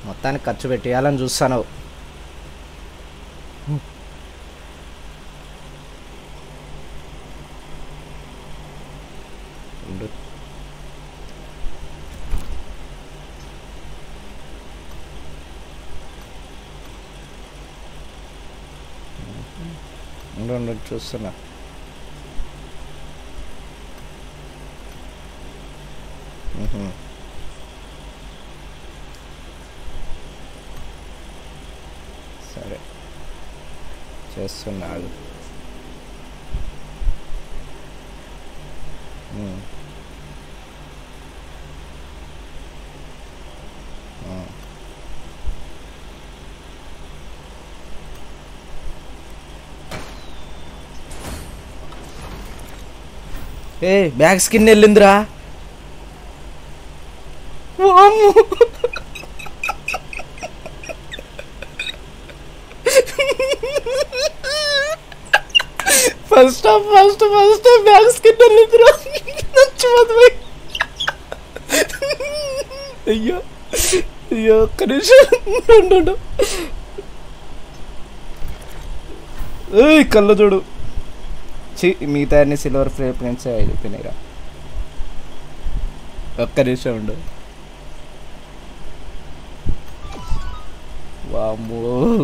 మొత్తానికి ఖర్చు పెట్టేయాలని చూస్తాను ఉండు. ఉండు ఉండు చూస్తున్నా మ్హూ. సరే చేస్తున్నాడు మ్. ఆ. ఏ బ్యాగ్ స్కిన్ వెళ్ళిందిరా వామ్మో. First off first first bag skin వెళ్ళిందిరా నచ్చిపోతుంది అయ్యో అయ్యో ఒక్క నిమిషం ఉండు, ఉండు. ఏయ్ కళ్ళ చూడు చి మిగతా అన్ని సిల్వర్ ఫ్రే ప్రింట్స్ అయిపోయినాయిరా ఒక్క నిమిషం ఉండు వామ్మో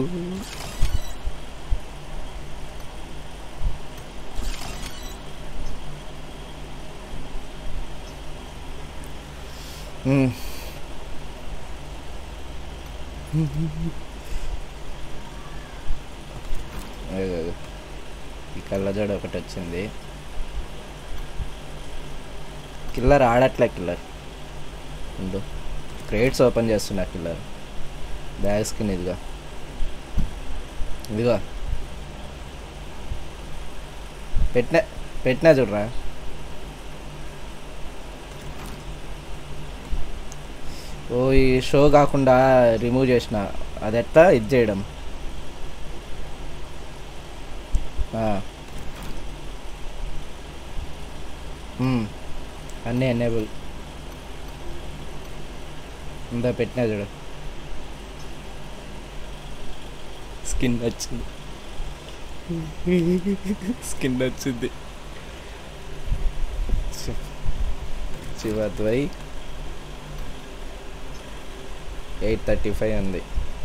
మ్మ్. అదే, అదే. ఈ కళ్ళజోడు ఒకటి వచ్చింది కిల్లర్ ఆడట్లే కిల్లర్ ఉండు క్రేట్స్ ఓపెన్ చేస్తున్నా కిల్లర్ బ్యాగ్ స్కిన్ ఇదిగా ఇదిగో పెట్టిన పెట్టినా చూడరా ఓ ఈ షో కాకుండా రిమూవ్ చేసిన అది ఎట్లా ఇది చేయడం ఆ. మ్మ్. అన్నీ ఎనేబుల్ ఉందా పెట్టినా చూడు స్కిన్ వచ్చింది స్కిన్ వచ్చింది శివద్వై ఎయిట్ థర్టీ ఫైవ్ ఉంది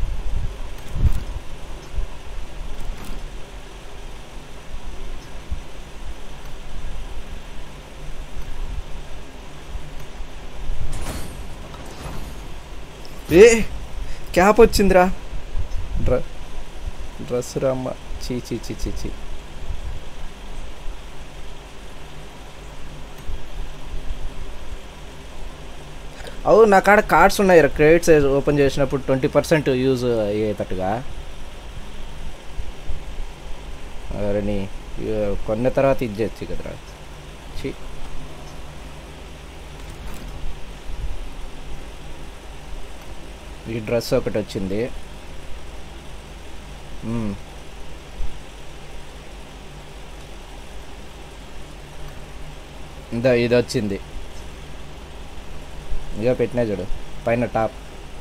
ఏ క్యాప్ వచ్చిందిరా డ్ర డ్రెస్ రమ్మ చీ చీ చీ చీ చీ అవు నా కాడ కార్డ్స్ ఉన్నాయి క్రెడిట్స్ ఓపెన్ చేసినప్పుడు ట్వంటీ పర్సెంట్ యూజ్ అయ్యేటట్టుగా అరని కొన్న తర్వాత ఇది చేయొచ్చు కదరా చీ ఈ డ్రెస్ ఒకటి వచ్చింది మ్మ్. ఇందా ఇది వచ్చింది ఇక పెట్టినా చూడు పైన టాప్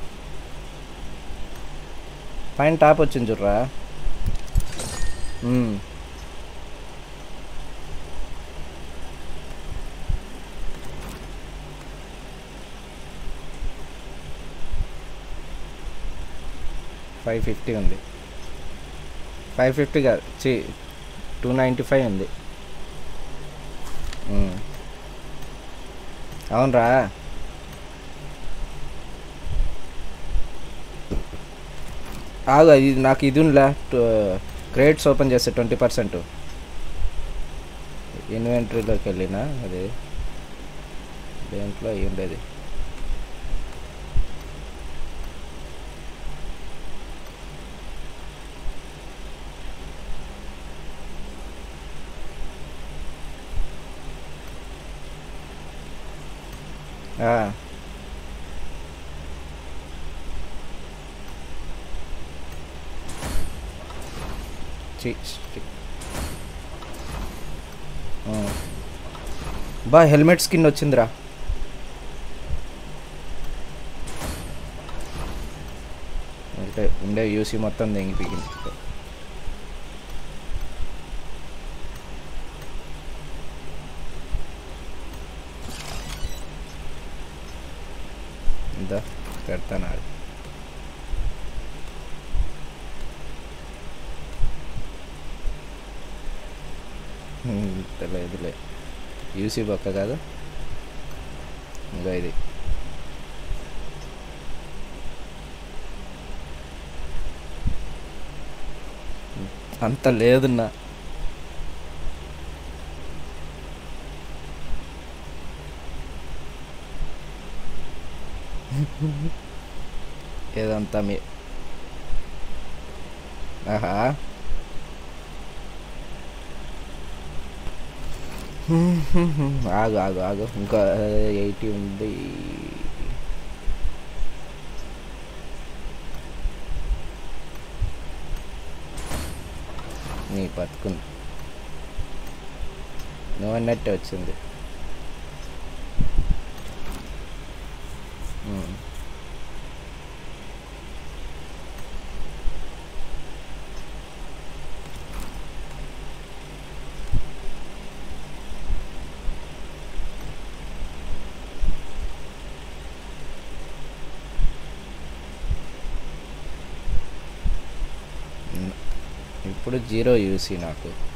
పైన టాప్ వచ్చింది చూడరా మ్మ్. ఫైవ్ ఫిఫ్టీ ఉంది ఫైవ్ ఫిఫ్టీ కాదు చి టూ నైంటీ ఫైవ్ ఉంది మ్మ్. అవునరా ఆగు ఇది నాకు ఇది ఉందిలే క్రెడిట్స్ ఓపెన్ చేస్తే ట్వంటీ పర్సెంట్ ఇన్వెంటరీలోకి వెళ్ళినా అది దేంట్లో అయ్యి ఉండేది ఆ. చి చి. ఆ. బా హెల్మెట్ స్కిన్ వచ్చిందిరా అంటే ఉండే యూసీ మొత్తం దెంగిపోయింది ఇంత పెడతాను ఆడు లేదులే యూసీ పక్క కాదు ఇంకా ఇది అంత లేదున్నా ఏదంతా మీ ఆహా ఆగు ఆగు ఆగు ఇంకా ఎయిటీ ఉంది నీ బతుకుంది నువ్వు అన్నట్టే వచ్చింది ఉమ్. ఇప్పుడు జీరో యూసీ నాకు